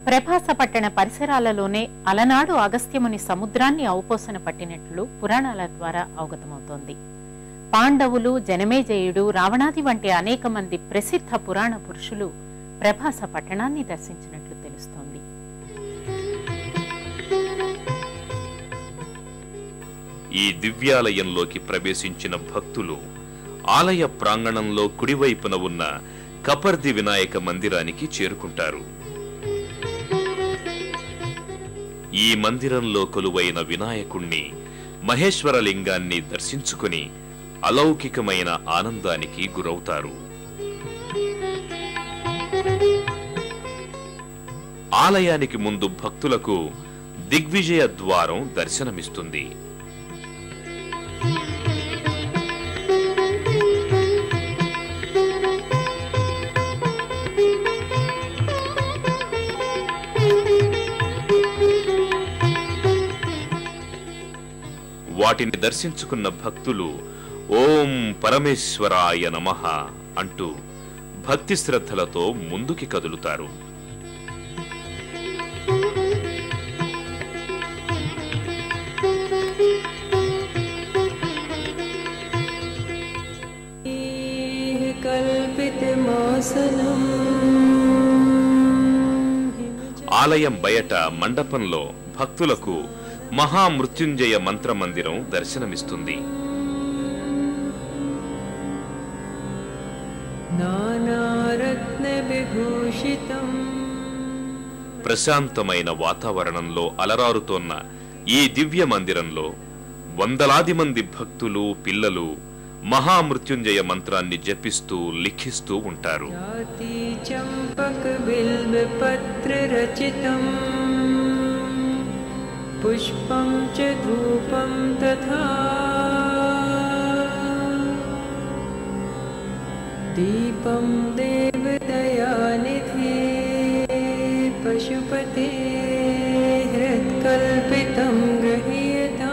ప్రభాస పట్టణ పరిసరాలలోనే అలనాడు అగస్త్యముని సముద్రాన్ని ఔపోసన పట్టినట్లు పురాణాల ద్వారా అవగతమవుతోంది పాండవులు జనమేజయుడు రావణాది వంటి అనేక మంది ప్రసిద్ధ పురాణ పురుషులు ప్రభాస పట్టణాన్ని దర్శించినట్లు తెలుస్తోంది ఈ దివ్యాలయంలోకి ప్రవేశించిన భక్తులు ఆలయ ప్రాంగణంలో కుడివైపున ఉన్న కపర్ది వినాయక మందిరానికి చేరుకుంటారు ఈ మందిరంలో కొలువైన వినాయకుణ్ణి మహేశ్వర లింగాన్ని దర్శించుకుని అలౌకికమైన ఆనందానికి గురవుతారు ఆలయానికి ముందు భక్తులకు దిగ్విజయ ద్వారం దర్శనమిస్తుంది వాటిని దర్శించుకున్న భక్తులు ఓం పరమేశ్వరాయ నమః అంటూ భక్తి శ్రద్ధలతో ముందుకి కదులుతారు कल्पितमासनम् ఆలయం బయట మండపంలో భక్తులకు మహామృత్యుంజయ మంత్ర మందిరం దర్శనమిస్తుంది नानारत्नविभूषितम् ప్రశాంతమైన వాతావరణంలో అలరారుతోన్న ఈ దివ్య మందిరంలో వందలాది మంది భక్తులు పిల్లలు మహామృత్యుంజయ మంత్రాన్ని జపిస్తూ లిఖిస్తూ ఉంటారు जाति चम्पकबिल्बपत्ररचितम् पुष्पं च धूपं तथा दीपं देवदयानिधे पशुपते हृत्कल्पितं गृह्यताम्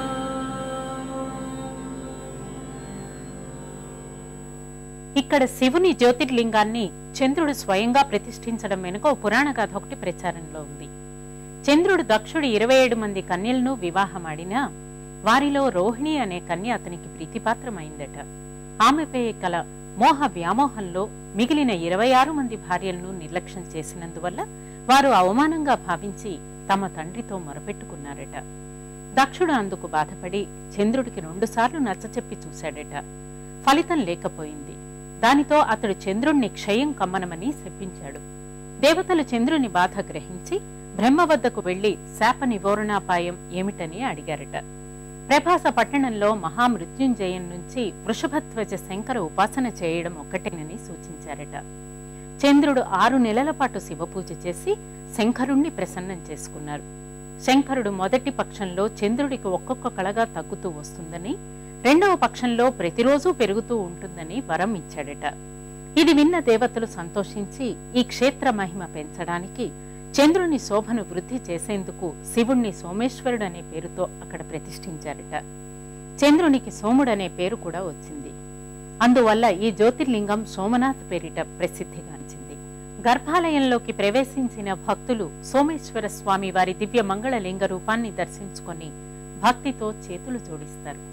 ఇక్కడ శివుని జ్యోతిర్లింగాన్ని చంద్రుడు స్వయంగా ప్రతిష్ఠించడం వెనుక ఓ పురాణ గాథ ఒకటి ప్రచారంలో ఉంది చంద్రుడు దక్షుడు ఇరవై ఏడు మంది కన్యలను వివాహమాడినా వారిలో రోహిణి అనే కన్య అతనికి ప్రీతిపాత్రమైందట ఆమెపై కల మోహ వ్యామోహంలో మిగిలిన ఇరవై ఆరు మంది భార్యలను నిర్లక్ష్యం చేసినందువల్ల వారు అవమానంగా భావించి తమ తండ్రితో మొరపెట్టుకున్నారట దక్షుడు అందుకు బాధపడి చంద్రుడికి రెండుసార్లు నచ్చచెప్పి చూశాడట ఫలితం లేకపోయింది దానితో అతడు చంద్రుణ్ణి క్షయం కమ్మనమని శపించాడు దేవతలు చంద్రుని బాధ గ్రహించి బ్రహ్మ వద్దకు వెళ్లి శాప నివారణాపాయం ఏమిటని అడిగారట ప్రభాస పట్టణంలో మహామృత్యుంజయం నుంచి వృషభధ్వజ శంకర ఉపాసన చేయడం ఒక్కటేనని సూచించారట చంద్రుడు ఆరు నెలల పాటు శివపూజ చేసి శంకరుణ్ణి ప్రసన్నం చేసుకున్నారు శంకరుడు మొదటి పక్షంలో చంద్రుడికి ఒక్కొక్క కళగా తగ్గుతూ వస్తుందని రెండవ పక్షంలో ప్రతిరోజు పెరుగుతూ ఉంటుందని వరం ఇచ్చాడట ఇది విన్న దేవతలు సంతోషించి ఈ క్షేత్ర మహిమ పెంచడానికి చంద్రుని శోభను వృద్ధి చేసేందుకు శివుణ్ణి సోమేశ్వరుడు అనే పేరుతో అక్కడ ప్రతిష్ఠించారట చంద్రునికి సోముడనే పేరు కూడా వచ్చింది అందువల్ల ఈ జ్యోతిర్లింగం సోమనాథ్ పేరిట ప్రసిద్ధిగాంచింది గర్భాలయంలోకి ప్రవేశించిన భక్తులు సోమేశ్వర స్వామి వారి దివ్య మంగళ లింగ రూపాన్ని దర్శించుకొని భక్తితో చేతులు జోడిస్తారు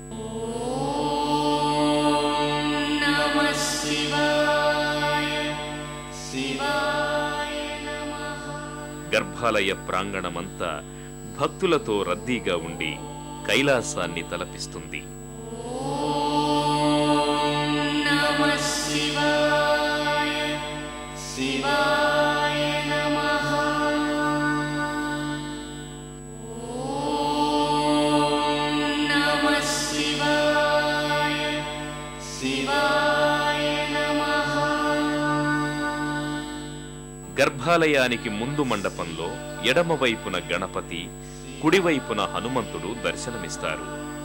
గర్భాలయ ప్రాంగణమంతా భక్తులతో రద్దీగా ఉండి కైలాసాన్ని తలపిస్తుంది గర్భాలయానికి ముందు మండపంలో ఎడమవైపున గణపతి కుడివైపున హనుమంతుడు దర్శనమిస్తారు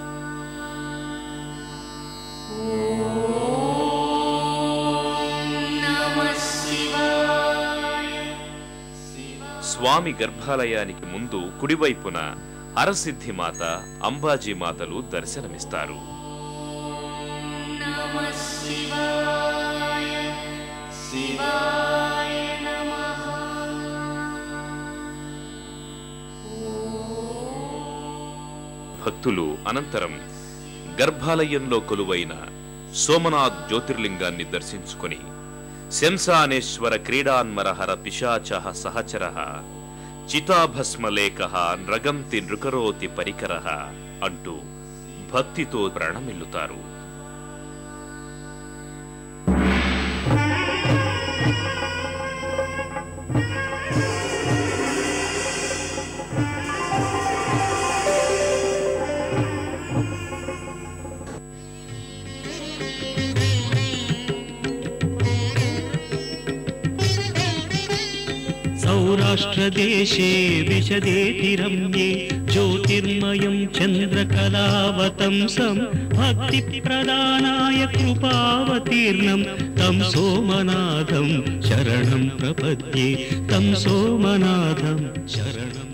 స్వామి గర్భాలయానికి ముందు కుడివైపున హరసిద్ధి మాత అంబాజీ మాతలు దర్శనమిస్తారు భక్తులు అనంతరం గర్భాలయంలో కొలువైన సోమనాథ్ జ్యోతిర్లింగాన్ని దర్శించుకొని శంసానేశ్వర క్రీడాన్మరహర పిశాచ సహచర చితాభస్మలేక నృగంతి నృకరోతి పరికర అంటూ భక్తితో ప్రణమిల్లుతారు सौराष्ट्रदेशे विशदेति रम्ये ज्योतिर्मयं चन्द्रकलावतंसं भक्तिप्रदानाय कृपावतीर्णं तं सोमनाथं शरणं प्रपद्ये तं सोमनाथं शरणं